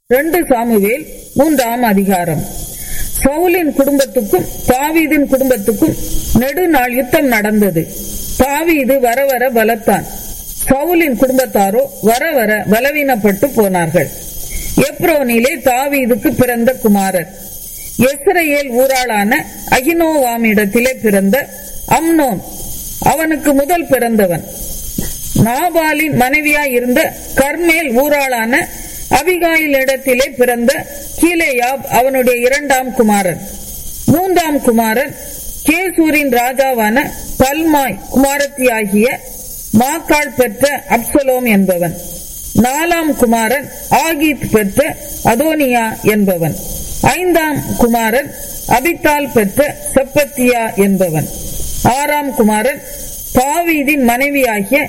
ரெண்டு சாமுவேல் மூன்றாம் அதிகாரம் சவுலின் குடும்பத்துக்கும் தாவீதின் குடும்பத்துக்கும் நெடுநாள் யுத்தம் நடந்தது தாவீது வர வர பலத்தான் சவுலின் குடும்பத்தாரோ வர வர பலவீனப்பட்டு போனார்கள் எப்ரோனிலே தாவீதுக்கு பிறந்த குமாரர் எஸ்ரேல் ஊராளான அகினோவாமிடத்திலே பிறந்த அம்னோன் அவனுக்கு முதல் பிறந்தவன் நாபாலின் மனைவியாய் இருந்த கர்மேல் ஊராளான அபிகாயில் இடத்திலே பிறந்த கீலேயாப் அவனுடைய இரண்டாம் குமாரன் மூன்றாம் குமாரன் கேசூரின் ராஜாவான பல்மாய் குமாரத்தியாகிய மாக்காள் பெற்ற அப்சலோம் என்பவன் நாலாம் குமாரன் ஆகீத் பெற்ற அதோனியா என்பவன் ஐந்தாம் குமாரன் அபித்தால் பெற்ற செப்பத்தியா என்பவன் ஆறாம் குமாரன் தாவீதின் மனைவியாகிய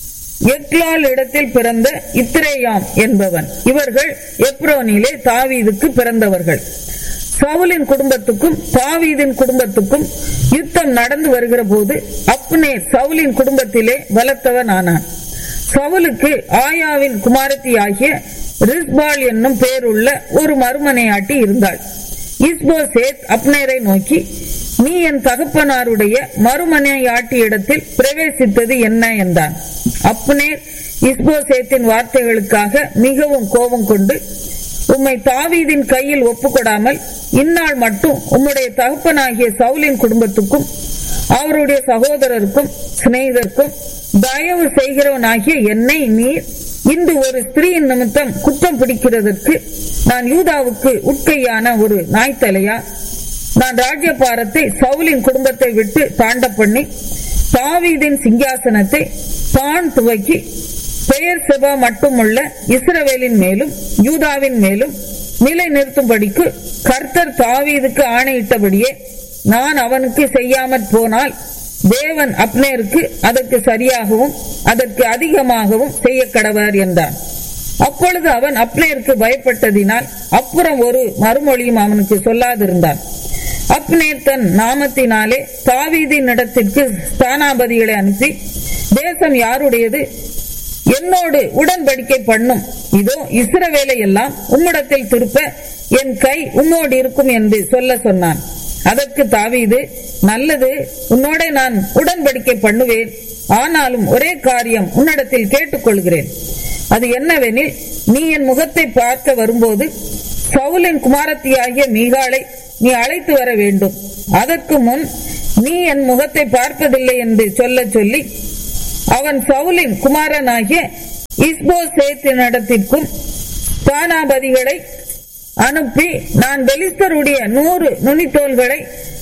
எக்லால் இடத்தில் பிறந்த இத்ரேயாம் என்பவன் இவர்கள் எப்ரோனிலே தாவீதுக்கு பிறந்தவர்கள் சவுலின் குடும்பத்துக்கும் தாவீதின் குடும்பத்துக்கும் யுத்தம் நடந்து வருகிற போது அப்னேர் சவுலின் குடும்பத்திலே பலத்தவன் ஆனான் சவுலுக்கு ஆயாவின் குமாரத்தி ஆகிய ரிஸ்பால் என்னும் பேருள்ள ஒரு மறுமனையாட்டி இருந்தாள் இஸ்போசேத் அப்னேரை நோக்கி நீ என் தகப்பனாருடைய மறுமனையாட்டி இடத்தில் பிரவேசித்தது என்ன என்றான் அப்னேர் இஸ்போசேத்தின் வார்த்தைகளுக்காக மிகவும் கோபம் கொண்டு உம்மை தாவீதின் கையில் ஒப்புக்கொடாமல் இந்நாள் மட்டும் உம்முடைய தகப்பனாகிய சவுலின் குடும்பத்துக்கும் அவருடைய சகோதரருக்கும் சிநேகிதருக்கும் தயவு செய்கிறவனாகிய என்னை நீர் இன்று ஒரு ஸ்திரீயின் நிமித்தம் குற்றம் பிடிக்கிறதற்கு நான் யூதாவுக்கு உட்கையான ஒரு நாய்த்தலையா நான் ராஜ்யபாரத்தை சவுலின் குடும்பத்தை விட்டு தாண்ட பண்ணி தாவீதின் சிங்காசனத்தை தான் துவக்கி பெயர் செபா மட்டுமுள்ள இஸ்ரவேலின் மேலும் யூதாவின் மேலும் நிலை நிறுத்தும்படிக்கு கர்த்தர் தாவீதுக்கு ஆணையிட்டபடியே நான் அவனுக்கு செய்யாமற் போனால் தேவன் அப்னேருக்கு அதற்கு சரியாகவும் அதற்கு அதிகமாகவும் செய்ய கடவர் என்றான் அப்பொழுது அவன் அப்னேருக்கு பயப்பட்டதினால் அப்புறம் ஒரு மறுமொழியும் அவனுக்கு சொல்லாதிருந்தான் அப்னேர் தன் நாமத்தினாலே தாவீதின் இடத்திற்கு ஸ்தானாபதிகளை அனுப்பி தேசம் யாருடையது என்னோடு உடன்படிக்கை பண்ணும் இதோ இஸ்ரவேலை எல்லாம் உம்மிடத்தில் திருப்ப என் கை உம்மோடு இருக்கும் என்று சொல்ல சொன்னான் அதற்கு தாவீது நல்லது உன்னோட நான் உடன்படிக்கை பண்ணுவேன் ஆனாலும் ஒரே காரியம் உன்னிடத்தில் கேட்டுக்கொள்கிறேன் அது என்னவெனில் நீ என் முகத்தை பார்க்க வரும்போது சவுலின் குமாரத்தியாகிய மீகாலை நீ அழைத்து வர வேண்டும் அதற்கு முன் நீ என் முகத்தை பார்ப்பதில்லை என்று சொல்ல சொல்லி அவன் சவுலின் குமாரனாகிய இஸ்போசேத்தினிடத்திற்கும் ஸ்தானாபதிகளை அனுப்பி நான் பெலிஸ்தருடைய நூறு நுனித்தோள்களை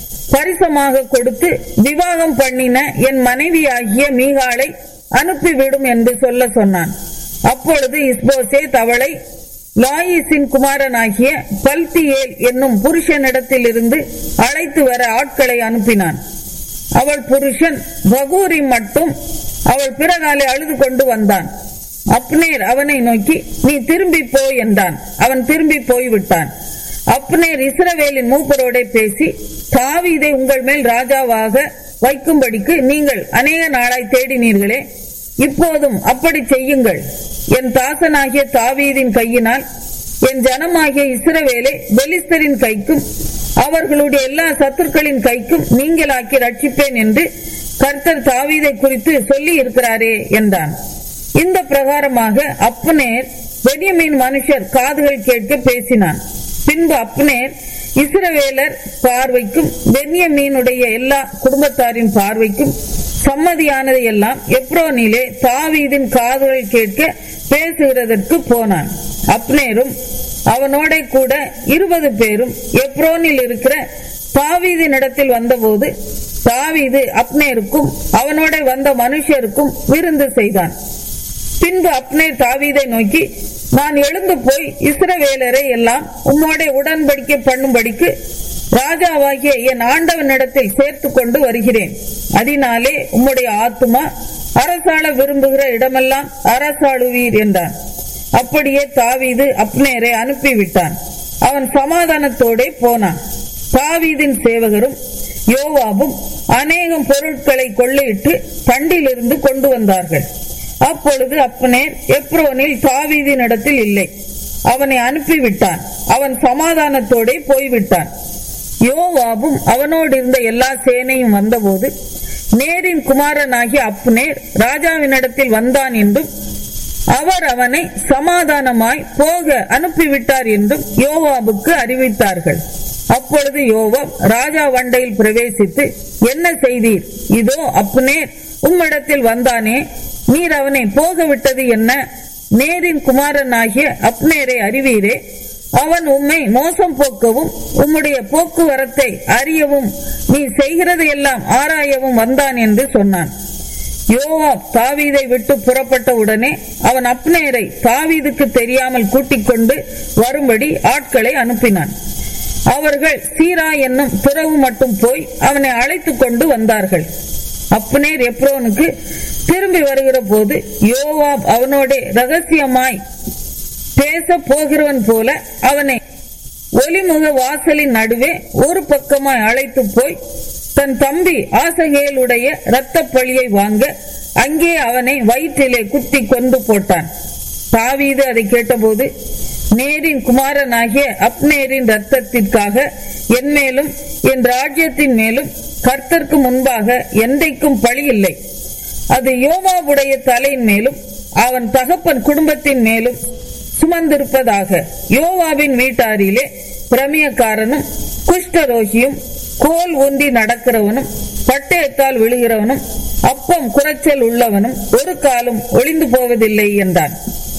பரிசமாக கொடுத்து விவாகம் பண்ணின என் மனைவியாகிய மீகாலை அனுப்பிவிடும் என்று சொல்ல சொன்னான் அப்பொழுது இஸ்போசேத் அவளை லாயிசின் குமாரனாகிய பல்தியேல் என்னும் புருஷனிடத்திலிருந்து அழைத்து வர ஆட்களை அனுப்பினான் அவள் புருஷன் பகூரி மட்டும் அவள் பிறகாலே அழுது கொண்டு வந்தான் அப்னேர் அவனை நோக்கி நீ திரும்பி போ என்றான் அவன் திரும்பி போய்விட்டான் அப்னேர் இஸ்ரவேலின் மூப்பரோட பேசி தாவீதை உங்கள் மேல் ராஜாவாக வைக்கும்படிக்கு நீங்கள் அநேக நாளாய் தேடினீர்களே இப்போதும் அப்படி செய்யுங்கள் என் தாசனாகிய தாவீதின் கையினால் என் ஜனமாகிய இஸ்ரவேலை பெலிஸ்தரின் கைக்கும் அவர்களுடைய எல்லா சத்துருக்களின் கைக்கும் நீங்களாக்கி ரட்சிப்பேன் என்று கர்த்தர் தாவீதை குறித்து சொல்லி இருக்கிறாரே என்றான் இந்த பிரகாரமாக அப்னேர் பெரியமீன் மனுஷர் காதுகள் கேட்க பேசினான் பின்பு அப்னேர் இஸ்ரவேலர் பார்வைக்கும் பென்யமீனுடைய எல்லா குடும்பத்தாரின் பார்வைக்கும் சம்மதியானதை எல்லாம் எப்ரோனிலே தாவீதின் காதுகள் கேட்க பேசுகிறதற்கு போனான் அப்னேரும் அவனோட கூட இருபது பேரும் எப்ரோனில் இருக்கிற தாவீதின் இடத்தில் வந்தபோது தாவீது அப்னேருக்கும் அவனோட வந்த மனுஷருக்கும் விருந்து செய்தான் பின்பு அப்னேர் தாவீதை நோக்கி நான் எழுந்து போய் இஸ்ரவேலரை எல்லாம் உம்மோட உடன்படிக்கை பண்ணும்படிக்கு ராஜாவாகிய என் ஆண்டவனிடத்தில் சேர்த்து கொண்டு வருகிறேன் அதனாலே உம்முடைய ஆத்துமா அரசாள விரும்புகிற இடமெல்லாம் அரசாளுவீர் என்றான் அப்படியே தாவீது அப்னேரை அனுப்பிவிட்டான் அவன் சமாதானத்தோடே போனான் தாவீதின் சேவகரும் யோவாபும் அநேகம் பொருட்களை கொள்ளையிட்டு பண்டிலிருந்து கொண்டு வந்தார்கள் அப்பொழுது அப்னேர் எப்ரோனில் தாவீதின் இடத்தில் இல்லை அவனை அனுப்பிவிட்டான் அவன் சமாதானத்தோடே போய்விட்டான் யோவாபும் அவனோடு இருந்த எல்லா சேனையும் வந்தபோது நேரின் குமாரனாகிய அப்னேர் ராஜாவினிடத்தில் வந்தான் என்றும் அவர் அவனை சமாதானமாய் போக அனுப்பிவிட்டார் என்றும் யோவாபுக்கு அறிவித்தார்கள் அப்பொழுது யோவாப் ராஜா வண்டையில் பிரவேசித்து என்ன செய்தீர் இதோ அப்னேர் உம்மிடத்தில் வந்தானே நீர் அவனை போக விட்டது என்ன நேரின் குமாரனாகிய அப்னேரை அறிவீரே அவன் உம்மை மோசம் போக்கவும் உம்முடைய போக்குவரத்தை அறியவும் நீ செய்கிறது எல்லாம் ஆராயவும் வந்தான் என்று சொன்னான் யோவாப் தாவீதை விட்டு புறப்பட்ட உடனே அவன் அப்னேரை தாவீதுக்கு தெரியாமல் கூட்டிக் கொண்டு வரும்படி ஆட்களை அனுப்பினான் அவர்கள் சீரா என்னும் துறவு மட்டும் போய் அவனை அழைத்துக் கொண்டு வந்தார்கள் அப்னேர் எப்ரோனுக்கு திரும்பி வருகிற போது யோவாப் அவனோட ரகசியமாய் பேச போகிறவன் போல அவனை ஒலிமுக வாசலின் நடுவே ஒரு பக்கமாய் அழைத்து போய் தன் தம்பி ஆசகேலுடைய இரத்த பழியை வாங்க அங்கே அவனை வயிற்றிலே குத்தி கொண்டு போட்டான் தாவீது அதை கேட்டபோது நேரின் குமாரனாகிய அப்னேரின் ரத்தத்திற்காக என் மேலும் என் ராஜ்யத்தின் மேலும் கர்த்தருக்கு முன்பாக எந்தைக்கும் பழி இல்லை அது யோவாவுடைய தலையின் மேலும் அவன் தகப்பன் குடும்பத்தின் மேலும் சுமந்திருப்பதாக யோவாவின் வீட்டாரிலே பிரமியக்காரனும் குஷ்டரோகியும் கோல் ஊன்றி நடக்கிறவனும் பட்டயத்தால் விழுகிறவனும் அப்பம் குறைச்சல் உள்ளவனும் ஒரு காலம் ஒளிந்து போவதில்லை என்றான்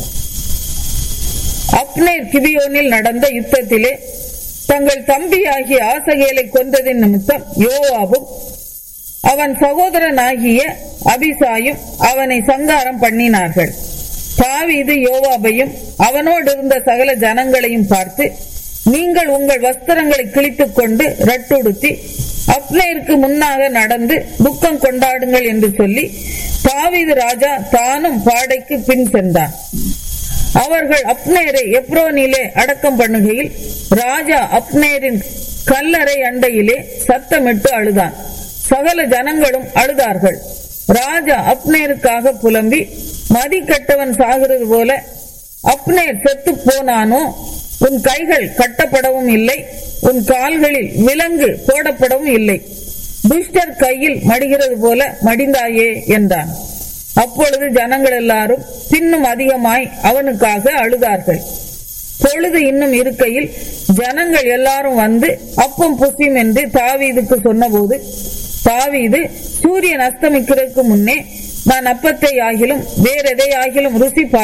அப்னேர் கிபியோனில் நடந்த யுத்தத்திலே தங்கள் தம்பியாகிய ஆசகேலை கொன்றதின் நிமித்தம் யோவாவும் அவன் சகோதரனாகிய அபிசாயும் அவனை சங்காரம் பண்ணினார்கள் தாவீது யோவாபையும் அவனோடு இருந்த சகல ஜனங்களையும் பார்த்து நீங்கள் உங்கள் வஸ்திரங்களை கிழித்துக் கொண்டு ரட்டுடுத்தி அப்னேருக்கு முன்னாக நடந்து துக்கம் கொண்டாடுங்கள் என்று சொல்லி தாவீது ராஜா தானும் பாடைக்கு பின் சென்றான் அவர்கள் அப்னேரை எப்ரோனிலே அடக்கம் பண்ணுகையில் ராஜா அப்னேரின் கல்லறை அண்டையிலே சத்தமிட்டு அழுதான் சகல ஜனங்களும் அழுதார்கள் ராஜா அப்னேருக்காக புலம்பி மதி கட்டவன் சாகிறது போல அப்னேர் செத்து போனானோ உன் கைகள் கட்டப்படவும் இல்லை உன் கால்களில் விலங்கு போடப்படவும் இல்லை துஷ்டர் கையில் மடிகிறது போல மடிந்தாயே என்றான் அப்பொழுது ஜனங்கள் எல்லாரும் பின்னும் அதிகமாய் அவனுக்காக அழுதார்கள் பொழுது இன்னும் இருக்கையில் ஜனங்கள் எல்லாரும் வந்து அப்பம் புசியும் என்று தாவீதுக்கு சொன்னபோது தாவீது சூரியன் அஸ்தமிக்கிறதுக்கு முன்னே நான் அப்பத்தை ஆகிலும் வேற எதை ஆகிலும் ருசி